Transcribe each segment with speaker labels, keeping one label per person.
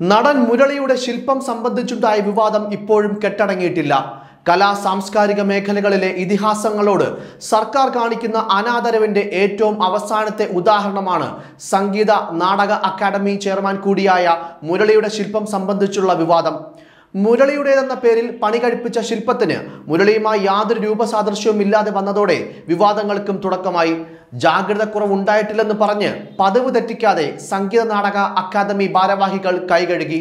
Speaker 1: നടൻ മുരളിയുടെ ശില്പം സംബന്ധിച്ചുണ്ടായ വിവാദം ഇപ്പോഴും കെട്ടടങ്ങിയിട്ടില്ല കലാ സാംസ്കാരിക മേഖലകളിലെ ഇതിഹാസങ്ങളോട് സർക്കാർ കാണിക്കുന്ന അനാദരവിന്റെ ഏറ്റവും അവസാനത്തെ ഉദാഹരണമാണ് സംഗീത നാടക അക്കാദമി ചെയർമാൻ കൂടിയായ മുരളിയുടെ ശില്പം സംബന്ധിച്ചുള്ള വിവാദം മുരളിയുടേതെന്ന പേരിൽ പണി കഴിപ്പിച്ച ശില്പത്തിന് മുരളിയുമായി യാതൊരു രൂപസാദൃശ്യവും ഇല്ലാതെ വന്നതോടെ വിവാദങ്ങൾക്കും തുടക്കമായി ജാഗ്രത കുറവുണ്ടായിട്ടില്ലെന്ന് പറഞ്ഞ് പതിവ് തെറ്റിക്കാതെ സംഗീത നാടക അക്കാദമി ഭാരവാഹികൾ കൈകഴുകി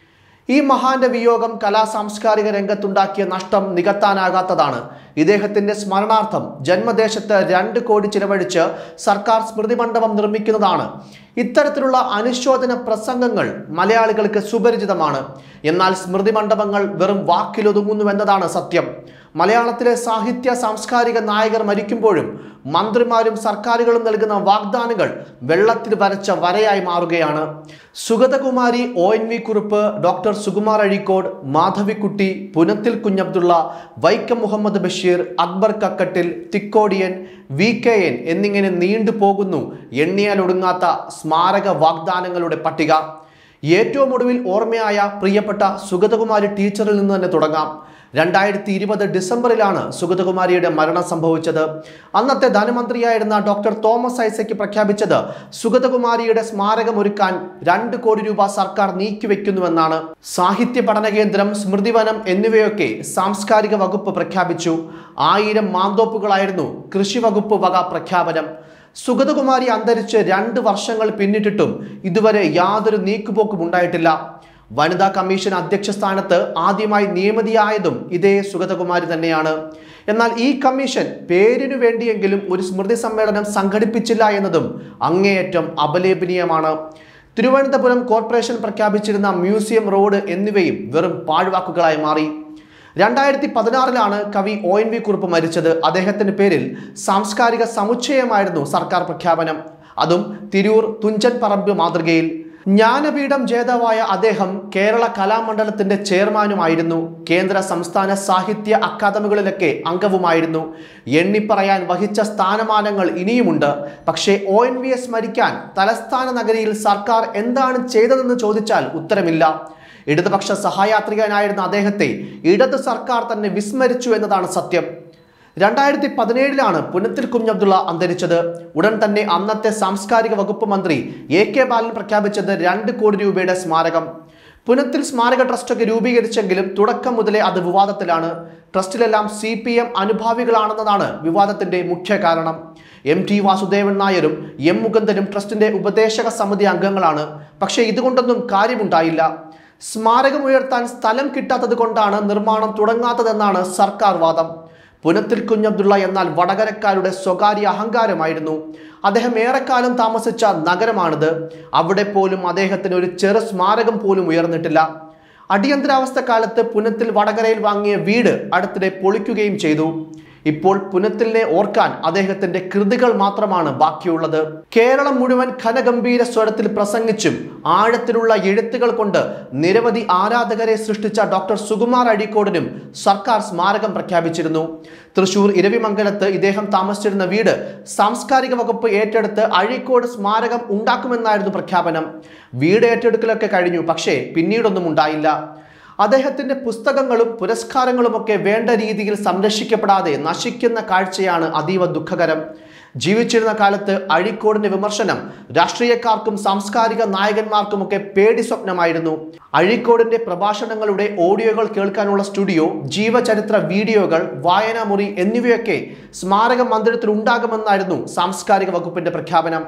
Speaker 1: ഈ മഹാന്റെ വിയോഗം കലാ സാംസ്കാരിക രംഗത്തുണ്ടാക്കിയ നഷ്ടം നികത്താനാകാത്തതാണ് ഇദ്ദേഹത്തിന്റെ സ്മരണാർത്ഥം ജന്മദേശത്ത് രണ്ട് കോടി ചിലവഴിച്ച് സർക്കാർ സ്മൃതി മണ്ഡപം നിർമ്മിക്കുന്നതാണ് ഇത്തരത്തിലുള്ള അനുശോചന പ്രസംഗങ്ങൾ മലയാളികൾക്ക് സുപരിചിതമാണ് എന്നാൽ സ്മൃതി മണ്ഡപങ്ങൾ വെറും വാക്കിലൊതുങ്ങുന്നുവെന്നതാണ് സത്യം മലയാളത്തിലെ സാഹിത്യ സാംസ്കാരിക നായകർ മരിക്കുമ്പോഴും മന്ത്രിമാരും സർക്കാരുകളും നൽകുന്ന വാഗ്ദാനങ്ങൾ വെള്ളത്തിൽ വരച്ച വരയായി മാറുകയാണ് Sugathakumari O N V Kurup doctor Sukumar Azhikode Madhavikutty Punathil Kunhabdulla Vaikom Muhammad Basheer Akbar Kakkattil Thikkodiyan V K N എന്നിങ്ങനെ നീണ്ടു പോകുന്നു എണ്ണിയാലൊടുങ്ങാത്ത സ്മാരക വാഗ്ദാനങ്ങളുടെ പട്ടിക ഏറ്റവും ഒടുവിൽ ഓർമ്മയായ പ്രിയപ്പെട്ട സുഗതകുമാരി ടീച്ചറിൽ നിന്ന് തന്നെ തുടങ്ങാം രണ്ടായിരത്തി ഇരുപത് ഡിസംബറിലാണ് സുഗതകുമാരിയുടെ മരണം സംഭവിച്ചത് അന്നത്തെ ധനമന്ത്രിയായിരുന്ന ഡോക്ടർ തോമസ് ഐസയ്ക്ക് പ്രഖ്യാപിച്ചത് സുഗതകുമാരിയുടെ സ്മാരകം ഒരുക്കാൻ രണ്ട് കോടി രൂപ സർക്കാർ നീക്കിവെക്കുന്നുവെന്നാണ് സാഹിത്യ പഠന കേന്ദ്രം സ്മൃതിവനം എന്നിവയൊക്കെ സാംസ്കാരിക വകുപ്പ് പ്രഖ്യാപിച്ചു ആയിരം മാന്തോപ്പുകളായിരുന്നു കൃഷി വകുപ്പ് വക പ്രഖ്യാപനം സുഗതകുമാരി അന്തരിച്ച് രണ്ട് വർഷങ്ങൾ പിന്നിട്ടിട്ടും ഇതുവരെ യാതൊരു നീക്കുപോക്കും ഉണ്ടായിട്ടില്ല വനിതാ കമ്മീഷൻ അധ്യക്ഷ സ്ഥാനത്ത് ആദ്യമായി നിയമിതയായതും ഇതേ സുഗതകുമാരി തന്നെയാണ് എന്നാൽ ഈ കമ്മീഷൻ പേരിനു വേണ്ടിയെങ്കിലും ഒരു സ്മൃതി സമ്മേളനം സംഘടിപ്പിച്ചില്ല എന്നതും അങ്ങേയറ്റം അപലേപനീയമാണ് തിരുവനന്തപുരം കോർപ്പറേഷൻ പ്രഖ്യാപിച്ചിരുന്ന മ്യൂസിയം റോഡ് എന്നിവയും വെറും പാഴ്വാക്കുകളായി മാറി രണ്ടായിരത്തി പതിനാറിലാണ് കവി ഒ എൻ വി കുറുപ്പ് മരിച്ചത് അദ്ദേഹത്തിന്റെ പേരിൽ സാംസ്കാരിക സമുച്ചയമായിരുന്നു സർക്കാർ പ്രഖ്യാപനം അതും തിരൂർ തുഞ്ചൻ പറമ്പ് മാതൃകയിൽ ജ്ഞാനപീഠം ജേതാവായ അദ്ദേഹം കേരള കലാമണ്ഡലത്തിന്റെ ചെയർമാനുമായിരുന്നു കേന്ദ്ര സംസ്ഥാന സാഹിത്യ അക്കാദമികളിലൊക്കെ അംഗവുമായിരുന്നു എണ്ണിപ്പറയാൻ വഹിച്ച സ്ഥാനമാനങ്ങൾ ഇനിയുമുണ്ട് പക്ഷേ ഒ എൻ വി എസ് മരിക്കാൻ തലസ്ഥാന നഗരിയിൽ സർക്കാർ എന്താണ് ചെയ്തതെന്ന് ചോദിച്ചാൽ ഉത്തരമില്ല ഇടതുപക്ഷ സഹയാത്രികനായിരുന്ന അദ്ദേഹത്തെ ഇടത് സർക്കാർ തന്നെ വിസ്മരിച്ചു എന്നതാണ് സത്യം രണ്ടായിരത്തി പതിനേഴിലാണ് പുനത്തിൽ കുഞ്ഞബ്ദുള്ള അന്തരിച്ചത് ഉടൻ തന്നെ അന്നത്തെ സാംസ്കാരിക വകുപ്പ് മന്ത്രി എ കെ ബാലൻ പ്രഖ്യാപിച്ചത് രണ്ട് കോടി രൂപയുടെ സ്മാരകം പുനത്തിൽ സ്മാരക ട്രസ്റ്റൊക്കെ രൂപീകരിച്ചെങ്കിലും തുടക്കം മുതലേ അത് വിവാദത്തിലാണ് ട്രസ്റ്റിലെല്ലാം സി പി എം അനുഭാവികളാണെന്നതാണ് വിവാദത്തിന്റെ മുഖ്യ കാരണം എം ടി വാസുദേവൻ നായരും എം മുകുന്ദനും ട്രസ്റ്റിന്റെ ഉപദേശക സമിതി അംഗങ്ങളാണ് പക്ഷേ ഇതുകൊണ്ടൊന്നും കാര്യമുണ്ടായില്ല സ്മാരകം ഉയർത്താൻ സ്ഥലം കിട്ടാത്തത് കൊണ്ടാണ് നിർമ്മാണം തുടങ്ങാത്തതെന്നാണ് സർക്കാർ വാദം പുനത്തിൽ കുഞ്ഞബ്ദുള്ള എന്നാൽ വടകരക്കാരുടെ സ്വകാര്യ അഹങ്കാരമായിരുന്നു അദ്ദേഹം ഏറെക്കാലം താമസിച്ച നഗരമാണിത് അവിടെ പോലും അദ്ദേഹത്തിന് ഒരു ചെറു സ്മാരകം പോലും ഉയർന്നിട്ടില്ല അടിയന്തരാവസ്ഥ കാലത്ത് പുനത്തിൽ വടകരയിൽ വാങ്ങിയ വീട് അടുത്തിടെ പൊളിക്കുകയും ചെയ്തു ഇപ്പോൾ പുനത്തിലിനെ ഓർക്കാൻ അദ്ദേഹത്തിന്റെ കൃതികൾ മാത്രമാണ് ബാക്കിയുള്ളത് കേരളം മുഴുവൻ ഘനഗംഭീര സ്വരത്തിൽ പ്രസംഗിച്ചും ആഴത്തിലുള്ള എഴുത്തുകൾ കൊണ്ട് നിരവധി ആരാധകരെ സൃഷ്ടിച്ച ഡോക്ടർ സുകുമാർ അഴീക്കോടിനും സർക്കാർ സ്മാരകം പ്രഖ്യാപിച്ചിരുന്നു തൃശൂർ ഇരവിമംഗലത്ത് ഇദ്ദേഹം താമസിച്ചിരുന്ന വീട് സാംസ്കാരിക വകുപ്പ് ഏറ്റെടുത്ത് അഴീക്കോട് സ്മാരകം ഉണ്ടാക്കുമെന്നായിരുന്നു പ്രഖ്യാപനം വീട് ഏറ്റെടുക്കലൊക്കെ കഴിഞ്ഞു പക്ഷേ പിന്നീടൊന്നും ഉണ്ടായില്ല അദ്ദേഹത്തിന്റെ പുസ്തകങ്ങളും പുരസ്കാരങ്ങളുമൊക്കെ വേണ്ട രീതിയിൽ സംരക്ഷിക്കപ്പെടാതെ നശിക്കുന്ന കാഴ്ചയാണ് അതീവ ദുഃഖകരം ജീവിച്ചിരുന്ന കാലത്ത് അഴീക്കോടിന്റെ വിമർശനം രാഷ്ട്രീയക്കാർക്കും സാംസ്കാരിക നായകന്മാർക്കുമൊക്കെ പേടി സ്വപ്നമായിരുന്നു അഴീക്കോടിന്റെ പ്രഭാഷണങ്ങളുടെ ഓഡിയോകൾ കേൾക്കാനുള്ള സ്റ്റുഡിയോ ജീവചരിത്ര വീഡിയോകൾ വായനാമുറി എന്നിവയൊക്കെ സ്മാരക മന്ദിരത്തിൽ ഉണ്ടാകുമെന്നായിരുന്നു സാംസ്കാരിക വകുപ്പിന്റെ പ്രഖ്യാപനം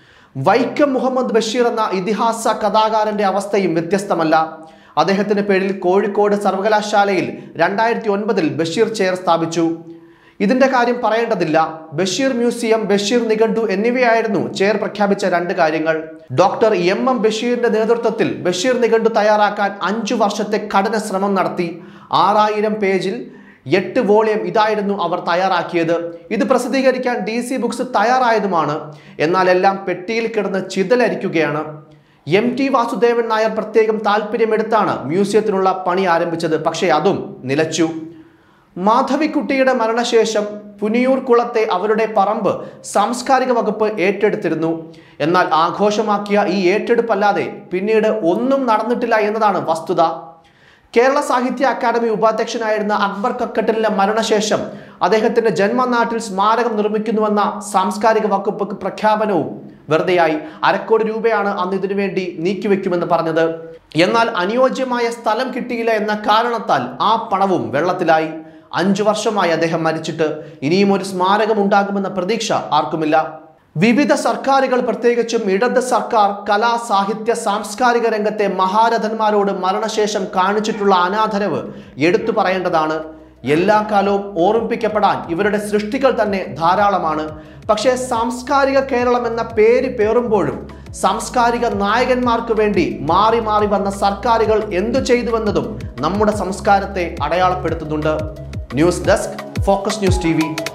Speaker 1: വൈക്കം മുഹമ്മദ് ബഷീർ എന്ന ഇതിഹാസ കഥാകാരന്റെ അവസ്ഥയും വ്യത്യസ്തമല്ല അദ്ദേഹത്തിന്റെ പേരിൽ കോഴിക്കോട് സർവകലാശാലയിൽ രണ്ടായിരത്തി ഒൻപതിൽ ബഷീർ ചെയർ സ്ഥാപിച്ചു ഇതിന്റെ കാര്യം പറയേണ്ടതില്ല ബഷീർ മ്യൂസിയം ബഷീർ നിഘണ്ടു എന്നിവയായിരുന്നു ചെയർ പ്രഖ്യാപിച്ച രണ്ട് കാര്യങ്ങൾ ഡോക്ടർ എം എം ബഷീറിന്റെ നേതൃത്വത്തിൽ ബഷീർ നിഘണ്ടു തയ്യാറാക്കാൻ അഞ്ചു വർഷത്തെ കഠിന ശ്രമം നടത്തി ആറായിരം പേജിൽ എട്ട് വോളിയം ഇതായിരുന്നു അവർ തയ്യാറാക്കിയത് ഇത് പ്രസിദ്ധീകരിക്കാൻ ഡി സി ബുക്സ് തയ്യാറായതുമാണ് എന്നാൽ എല്ലാം പെട്ടിയിൽ കിടന്ന് ചിതലരിക്കുകയാണ് എം ടി വാസുദേവൻ നായർ പ്രത്യേകം താല്പര്യമെടുത്താണ് മ്യൂസിയത്തിനുള്ള പണി ആരംഭിച്ചത് പക്ഷേ അതും നിലച്ചു മാധവിക്കുട്ടിയുടെ മരണശേഷം പുനിയൂർ കുളത്തെ അവരുടെ പറമ്പ് സാംസ്കാരിക വകുപ്പ് ഏറ്റെടുത്തിരുന്നു എന്നാൽ ആഘോഷമാക്കിയ ഈ ഏറ്റെടുപ്പല്ലാതെ പിന്നീട് ഒന്നും നടന്നിട്ടില്ല എന്നതാണ് വസ്തുത കേരള സാഹിത്യ അക്കാദമി ഉപാധ്യക്ഷനായിരുന്ന അക്ബർ കക്കട്ടലിന്റെ മരണശേഷം അദ്ദേഹത്തിന്റെ ജന്മനാട്ടിൽ സ്മാരകം നിർമ്മിക്കുന്നുവെന്ന സാംസ്കാരിക വകുപ്പ് പ്രഖ്യാപനവും വെറുതെയായി അരക്കോടി രൂപയാണ് അന്ന് ഇതിനു വേണ്ടി നീക്കിവെക്കുമെന്ന് പറഞ്ഞത് എന്നാൽ അനുയോജ്യമായ സ്ഥലം കിട്ടിയില്ല എന്ന കാരണത്താൽ ആ പണവും വെള്ളത്തിലായി അഞ്ചു വർഷമായി അദ്ദേഹം മരിച്ചിട്ട് ഇനിയും ഒരു സ്മാരകം ഉണ്ടാകുമെന്ന പ്രതീക്ഷ ആർക്കുമില്ല വിവിധ സർക്കാരുകൾ പ്രത്യേകിച്ചും ഇടത് സർക്കാർ കലാ സാഹിത്യ സാംസ്കാരിക രംഗത്തെ മഹാരഥന്മാരോട് മരണശേഷം കാണിച്ചിട്ടുള്ള അനാദരവ് എടുത്തു പറയേണ്ടതാണ് എല്ലാ കാലവും ഓർമ്മിപ്പിക്കപ്പെടാൻ ഇവരുടെ സൃഷ്ടികൾ തന്നെ ധാരാളമാണ് പക്ഷേ സാംസ്കാരിക കേരളം എന്ന പേര് പേറുമ്പോഴും സാംസ്കാരിക നായകന്മാർക്ക് വേണ്ടി മാറി മാറി വന്ന സർക്കാരുകൾ എന്തു ചെയ്തുവെന്നതും നമ്മുടെ സംസ്കാരത്തെ അടയാളപ്പെടുത്തുന്നുണ്ട് news desk focus news T